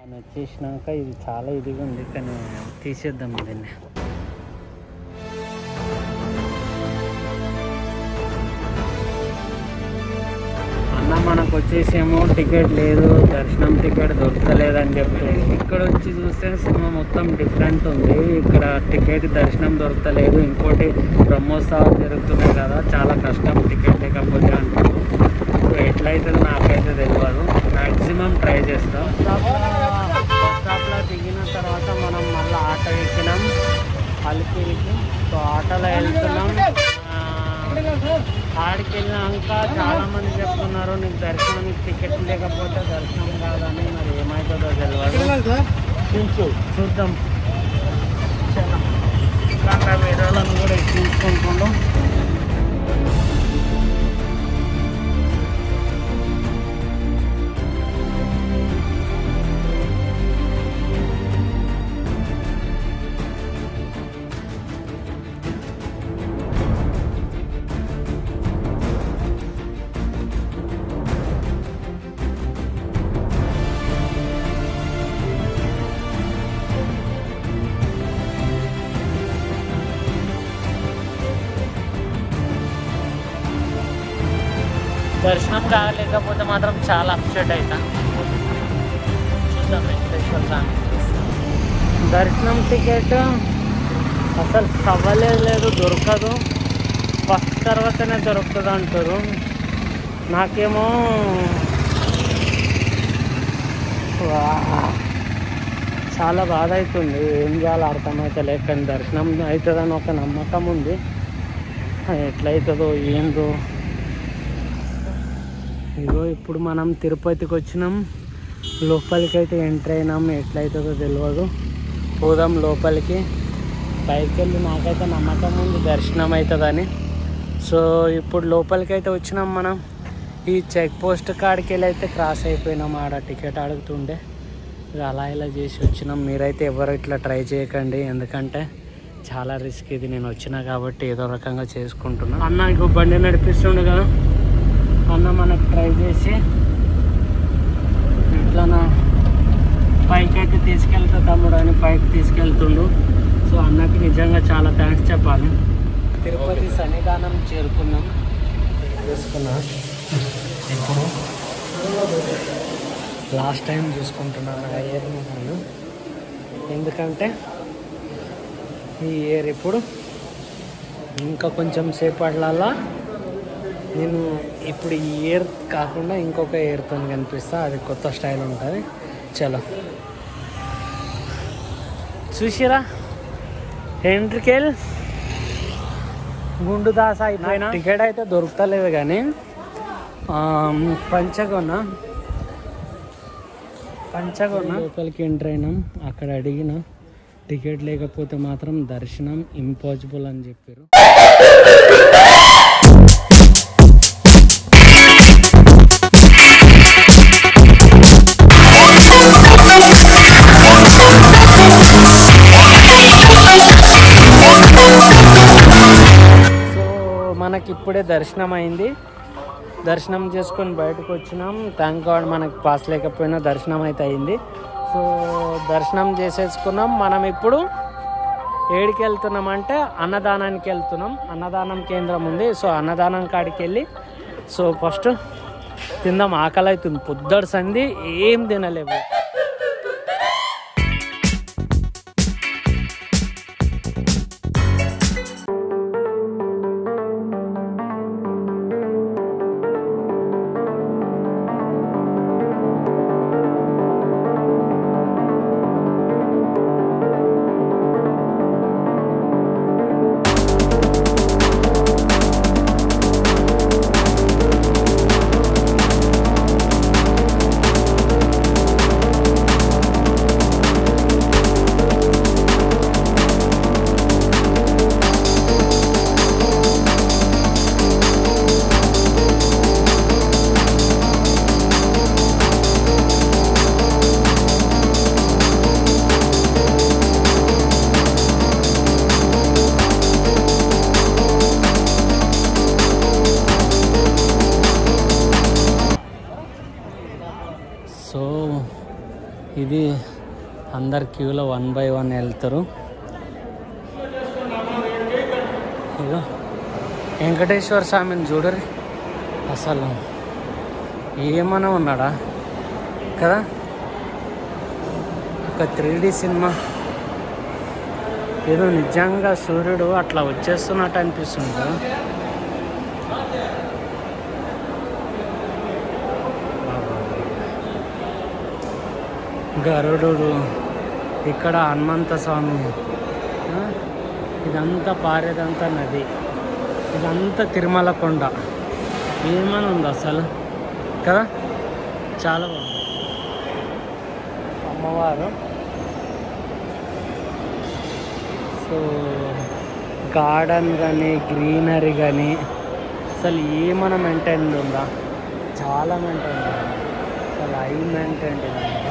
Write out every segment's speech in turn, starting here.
అని వచ్చేసినాక ఇది చాలా ఇదిగా ఉంది కానీ తీసేద్దాం దీన్ని అన్న మనకు వచ్చేసేమో టికెట్ లేదు దర్శనం టికెట్ దొరకలేదని చెప్పి ఇక్కడ వచ్చి చూస్తే సినిమా మొత్తం డిఫరెంట్ ఉంది ఇక్కడ టికెట్ దర్శనం దొరకలేదు ఇంకోటి బ్రహ్మోత్సవాలు జరుగుతున్నాయి కదా చాలా కష్టం టికెట్ లేకపోతే అంటారు సో ఎట్లయితే నాకైతే తెలియదు మ్యాక్సిమం ట్రై చేస్తాం బస్ స్టాప్లో దిగిన తర్వాత మనం మళ్ళీ ఆటో ఎక్కినాం అలిపిరికి సో ఆటోలో వెళ్తున్నాం ఆ, ఆడికి వెళ్ళినాక చాలా మంది చెప్తున్నారు నీకు దర్శనానికి టికెట్ లేకపోతే దర్శనం కాదని మరి ఏమవుతుందో తెలియదు చూసు చూద్దాం చాలా ఇట్లాంటి వీడియోలను కూడా ఎక్కించుకుంటున్నాం దర్శనం కాలేకపోతే మాత్రం చాలా అప్సెట్ అవుతా చూద్దాం వెంకటేశ్వర స్వామి దర్శనం టికెట్ అసలు అవ్వలేదు లేదు దొరకదు ఫస్ట్ తర్వాతనే దొరుకుతుంది అంటారు నాకేమో వా, చాలా బాధ అవుతుంది ఏం చేయాలో అర్థమైతే లేక దర్శనం అవుతుందని ఒక నమ్మకం ఉంది ఎట్లయితుందో ఏందో ఇగో ఇప్పుడు మనం తిరుపతికి వచ్చినాం లోపలికి అయితే ఎంటర్ అయినాం ఎట్లయితుందో తెలియదు పోదాం లోపలికి పైకి వెళ్ళి నాకైతే నమ్మకం ఉంది దర్శనం అవుతుందని సో ఇప్పుడు లోపలికి అయితే వచ్చినాం మనం ఈ చెక్ పోస్ట్ కాడికి వెళ్ళి అయితే క్రాస్ అయిపోయినాం ఆడ టికెట్ అడుగుతుండే ఇక అలా ఇలా చేసి వచ్చినాం మీరైతే ఎవరు ఇట్లా ట్రై చేయకండి ఎందుకంటే చాలా రిస్క్ ఇది నేను వచ్చినా కాబట్టి ఏదో రకంగా చేసుకుంటున్నా అన్న ఇంకో బండి నడిపిస్తుండే కదా అన్న మనకు ట్రై చేసి ఇట్లా పైకి అయితే తీసుకెళ్తా తమ్ముడు అని పైకి తీసుకెళ్తుండు సో అన్నకి నిజంగా చాలా థ్యాంక్స్ చెప్పాలి తిరుపతి సన్నిధానం చేరుకున్నాం చేసుకున్నా ఇప్పుడు లాస్ట్ టైం చూసుకుంటున్నాను ఆ ఇయర్ నేను ఎందుకంటే ఈ ఇయర్ ఇప్పుడు ఇంకా కొంచెం సేపట్లలో నేను ఇప్పుడు ఈ ఇయర్ కాకుండా ఇంకొక ఇయర్తో కనిపిస్తా అది కొత్త స్టైల్ ఉంటుంది చలో చూసిరా ఎంట్రికెల్ గుండు దాస అయిపోయినా టికెట్ అయితే దొరుకుతలేదు కానీ ఆ, పంచగొన పంచగొన లోపలికి ఎంటర్ అయినాం అక్కడ అడిగిన టికెట్ లేకపోతే మాత్రం దర్శనం ఇంపాసిబుల్ అని చెప్పారు సో మనకి ఇప్పుడే దర్శనం అయింది దర్శనం చేసుకొని బయటకు వచ్చినాం థ్యాంక్ గాడ్ మనకి పాస్ లేకపోయినా దర్శనం అయితే అయింది సో దర్శనం చేసేసుకున్నాం మనం ఇప్పుడు ఏడికి వెళ్తున్నాం అంటే అన్నదానానికి వెళ్తున్నాం అన్నదానం కేంద్రం ఉంది సో అన్నదానం కాడికి వెళ్ళి సో ఫస్ట్ తిందాం ఆకలి అవుతుంది పొద్దడు సంధి ఏం తినలేవు సో ఇది అందరు క్యూలో వన్ బై వన్ వెళ్తారు ఇగో వెంకటేశ్వర స్వామిని చూడరు అసలు ఏమన్నా ఉన్నాడా కదా ఒక త్రీ సినిమా ఏదో నిజంగా సూర్యుడు అట్లా వచ్చేస్తున్నట్టు అనిపిస్తుంది కదా గరుడు ఇక్కడ హనుమంత స్వామి ఆ, ఇదంతా పారేదంతా నది ఇదంతా తిరుమల కొండ ఏమని ఉంది అసలు కదా చాలా బాగుంది అమ్మవారు సో గార్డెన్ కానీ గ్రీనరీ కానీ అసలు ఏమైనా మెయింటైన్ ఉందా చాలా మెయింటైన్ ఉంది అసలు హై మెయింటైన్ ఇదంతా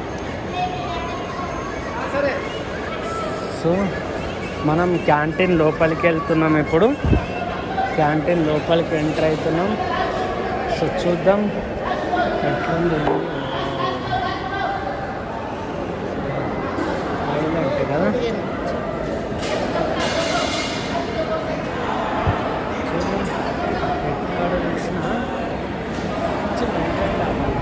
సో మనం క్యాంటీన్ లోపలికి వెళ్తున్నాం ఇప్పుడు క్యాంటీన్ లోపలికి ఎంటర్ అవుతున్నాం సో చూద్దాం ఎట్లుంది హైలైట్ కదా చూద్దాం. ఎక్కడ చూసినా మంచి maintain అవ్వాలి.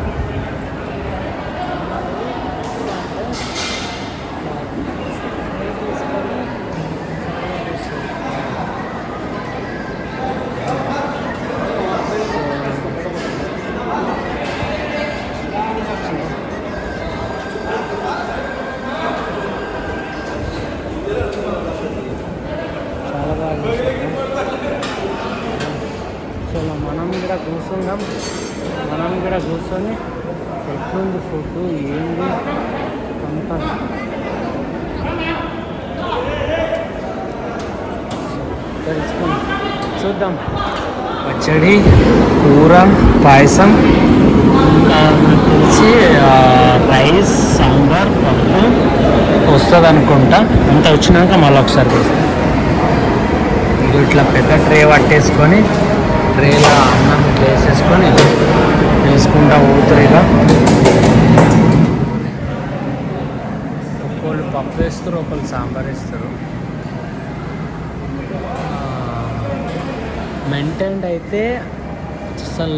చాలా బాగా చేశారు. చలో మనం కూడా కూర్చుందాం మనం కూడా కూర్చొని ఎట్లుంది ఫుడ్ ఏంది అంతా తెలుసుకుందాం చూద్దాం పచ్చడి కూర పాయసం ఇంకా నాకు తెలిసి ఆ, రైస్ సాంబార్ పప్పు వస్తుంది అనుకుంటా అంత వచ్చినాక మళ్ళీ ఒకసారి తీస్తాం ఇది ఇట్లా పెద్ద ట్రే పట్టేసుకొని ట్రేలో అన్నం వేసేసుకొని వేసుకుంటా ఊతురిగా ఒక్కోళ్ళు పప్పు వేస్తారు ఒకళ్ళు సాంబార్ వేస్తారు మెయింటైన్డ్ అయితే అసలు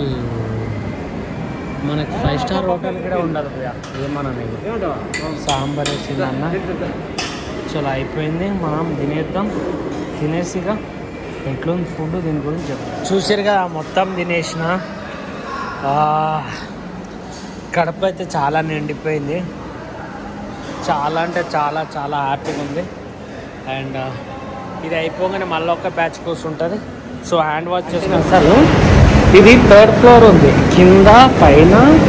మనకి ఫైవ్ స్టార్ హోటల్ కూడా ఉండదు భయ్యా. ఏమన్నా నీకు సాంబార్ వేసిందన్న చలో అయిపోయింది మనం తినేద్దాం తినేసిగా ఎట్లుంది ఫుడ్ దీని గురించి చెప్తాం చూసారు కదా మొత్తం తినేసిన ఆ, కడుపు అయితే చాలా నిండిపోయింది చాలా అంటే చాలా చాలా హ్యాపీగా ఉంది అండ్ ఇది అయిపోగానే మళ్ళీ ఒక బ్యాచ్ కూర్చుంటుంది సో హ్యాండ్ వాష్ చేసుకుని అసలు ఇది థర్డ్ ఫ్లోర్ ఉంది కింద పైన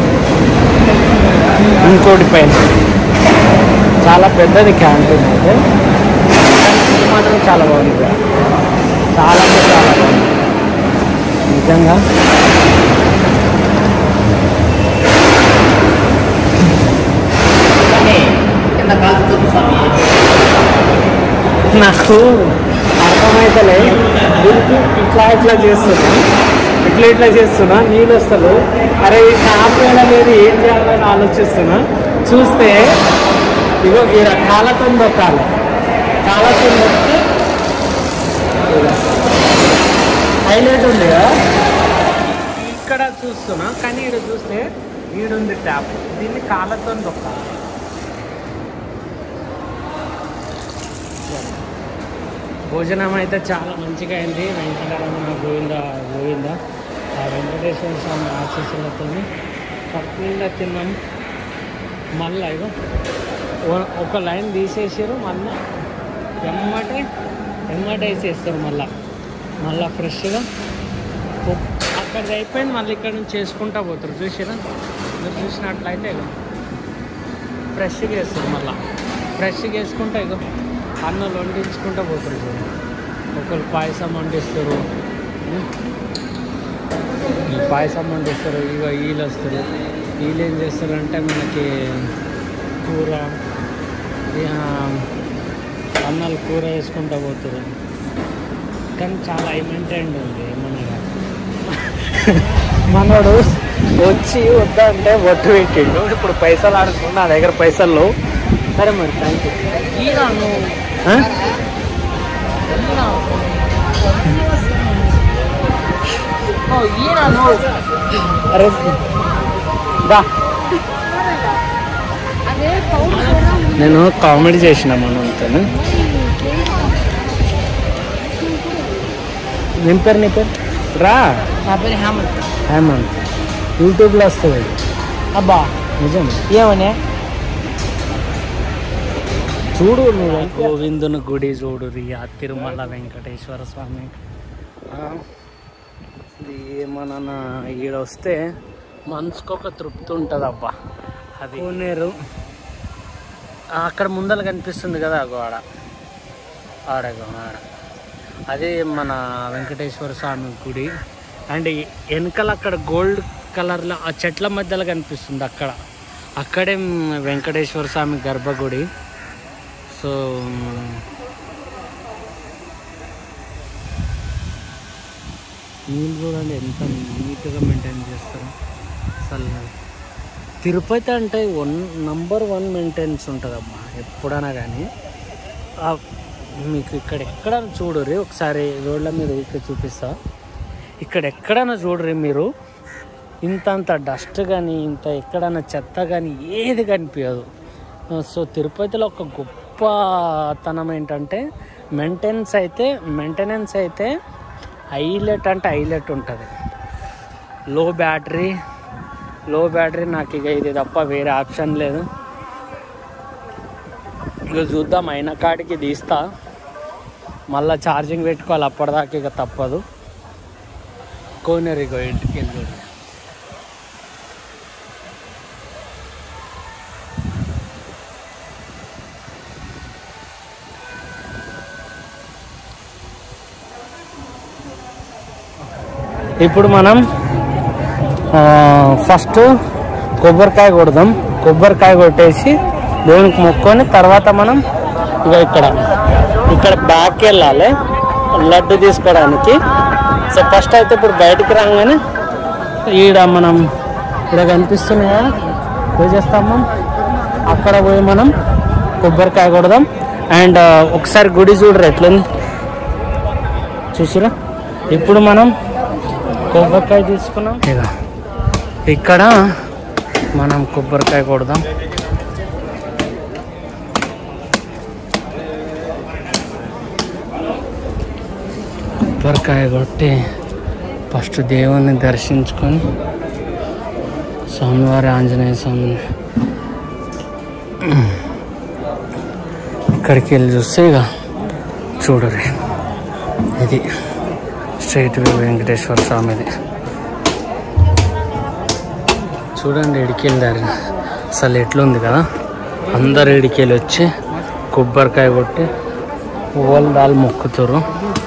ఇంకోటి పైన చాలా పెద్దది క్యాంటీన్ అయితే కానీ ఫుడ్ మాత్రం చాలా బాగుంది చాలా అంటే చాలా బాగుంది నిజంగా నాకు అర్థమైతలే దీనికి ఇట్లా ఇట్లా చేస్తున్నా ఇట్లా ఇట్లా చేస్తున్నా నీళ్ళు వస్తారు అరే ఈ కాపేడ లేదు ఏం చేయాలని ఆలోచిస్తున్నా చూస్తే ఇగో ఈ కాళ్ళతో దొక్కాలి కాళ్ళతో దొక్కి హైలైట్ ఉంది కదా ఇక్కడ చూస్తున్నా కానీ ఈడ చూస్తే ఈడుంది ట్యాప్ దీన్ని కాళ్ళతో దొక్కాలి భోజనం అయితే చాలా మంచిగా అయింది వెంకటరమణ గోవింద గోవింద ఆ వెంకటేశ్వర స్వామి ఆశీస్సులతో కరెక్ట్గా తిన్నాం మళ్ళీ ఇగో ఓ- ఒక లైన్ తీసేసారు మళ్ళీ ఎమ్మటే ఎమ్మటే వేసేస్తారు మళ్ళీ మళ్ళీ ఫ్రెష్గా అక్కడిది అయిపోయింది మళ్ళీ ఇక్కడ నుంచి చేసుకుంటా పోతారు చూసారా మీరు చూసినట్లయితే ఇగో ఫ్రెష్గా వేస్తారు మళ్ళీ ఫ్రెష్గా వేసుకుంటా ఇగో అన్నం వండించుకుంటూ పోతారు చూడండి ఒకరు పాయసం వండిస్తారు ఉం? ఈ పాయసం వండిస్తారు ఇక వీళ్ళు వస్తారు వీళ్ళు ఏం చేస్తారంటే మనకి కూర ఇక అన్నాలు కూర వేసుకుంటూ పోతారు కానీ చాలా హై మెయింటైన్ ఉంది ఏమన్నా కానీ. మనోడు వచ్చి వద్దా అంటే ఒట్టు పెట్టిండు ఇప్పుడు పైసలు ఆడుకున్నా నా దగ్గర పైసలు లేవు. సరే మరి థ్యాంక్ యూ ఈరా నువ్వు ఈరా. ఓ, ఈరా నువ్వు అరే దా నేను కామెడీ చేసిన మనంతో నీ పేరు నీ పేరు రా నా పేరు హేమంత్ హేమంత్ యూట్యూబ్లో వస్తుంది అబ్బా నిజం ఏమనే చూడు నువ్వు గోవిందుని గుడి చూడు రియా తిరుమల వెంకటేశ్వర స్వామి ఆ, ఇది మన ఈడ వస్తే మనసుకు ఒక తృప్తి ఉంటుంది అబ్బా అది కోనేరు ఆ, అక్కడ ముందర కనిపిస్తుంది కదా అగో ఆడ ఆడగో ఆడ అదే మన వెంకటేశ్వర స్వామి గుడి అండ్ వెనకాల అక్కడ గోల్డ్ కలర్లో ఆ చెట్ల మధ్యలో కనిపిస్తుంది అక్కడ అక్కడే వెంకటేశ్వర స్వామి గర్భగుడి సో నీళ్ళు చూడండి ఎంత నీట్గా మెయింటైన్ చేస్తారు అసలు తిరుపతి అంటే వన్ నంబర్ వన్ మెయింటెనెన్స్ ఉంటుందమ్మా ఎప్పుడైనా కానీ ఆ మీకు ఇక్కడ ఎక్కడైనా చూడరు ఒకసారి రోడ్ల మీద ఊరికే చూపిస్తా ఇక్కడ ఎక్కడైనా చూడరు మీరు ఇంత అంత డస్ట్ కానీ ఇంత ఎక్కడైనా చెత్త కానీ ఏది కనిపించదు సో తిరుపతిలో ఒక గొప్పతనం ఏంటంటే మెయింటెనెన్స్ అయితే మెయింటెనెన్స్ అయితే హైలైట్ అంటే హైలైట్ ఉంటుంది లో బ్యాటరీ లో బ్యాటరీ నాకు ఇక ఇది తప్ప వేరే ఆప్షన్ లేదు ఇక చూద్దాం అయిన కాడికి తీస్తా మళ్ళీ ఛార్జింగ్ పెట్టుకోవాలి అప్పటిదాకా ఇక తప్పదు కోనేరు ఇగో ఇంటికి వెళ్ళి చూడు. ఇప్పుడు మనం ఆ, ఫస్ట్ కొబ్బరికాయ కొడదాం కొబ్బరికాయ కొట్టేసి దేవునికి మొక్కొని తర్వాత మనం ఇక ఇక్కడ ఇక్కడ బ్యాక్ వెళ్ళాలి లడ్డు తీసుకోవడానికి సో ఫస్ట్ అయితే ఇప్పుడు బయటికి రాగానే ఈడ మనం ఇక్కడ కనిపిస్తున్నాయా పూజ స్తంభం అక్కడ పోయి మనం కొబ్బరికాయ కొడదాం అండ్ ఒకసారి గుడి చూడరు ఎట్లుంది చూసిరా ఇప్పుడు మనం కొబ్బరికాయ తీసుకున్నాం ఇక ఇక్కడ మనం కొబ్బరికాయ కొడదాం కొబ్బరికాయ కొట్టి ఫస్ట్ దేవుని దర్శించుకొని స్వామివారి ఆంజనేయ స్వామిని ఇక్కడికి వెళ్ళి చూస్తే ఇక చూడరు ఇది స్ట్రైట్ వే వెంకటేశ్వర స్వామిది చూడండి ఇడికెళ్ళారు అసలు ఎట్లుంది కదా అందరు ఇడికెళ్ళి వచ్చి కొబ్బరికాయ కొట్టి పువ్వులు దాలు మొక్కుతారు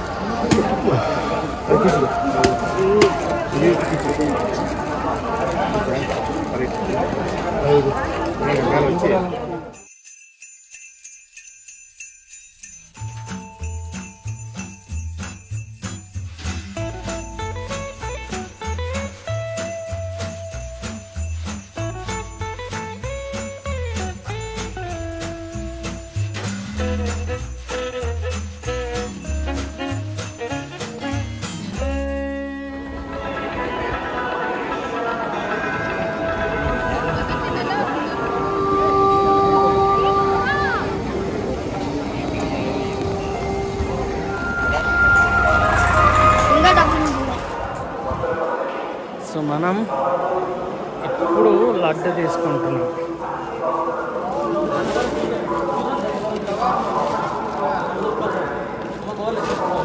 సో మనం ఇప్పుడు లడ్డు తీసుకుంటున్నాం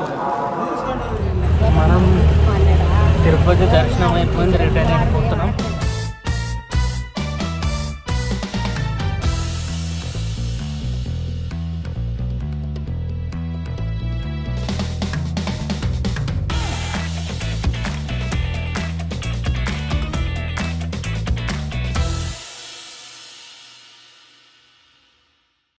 మనం తిరుపతి దర్శనం అయిపోయింది రిటర్న్ అయిపోతున్నాం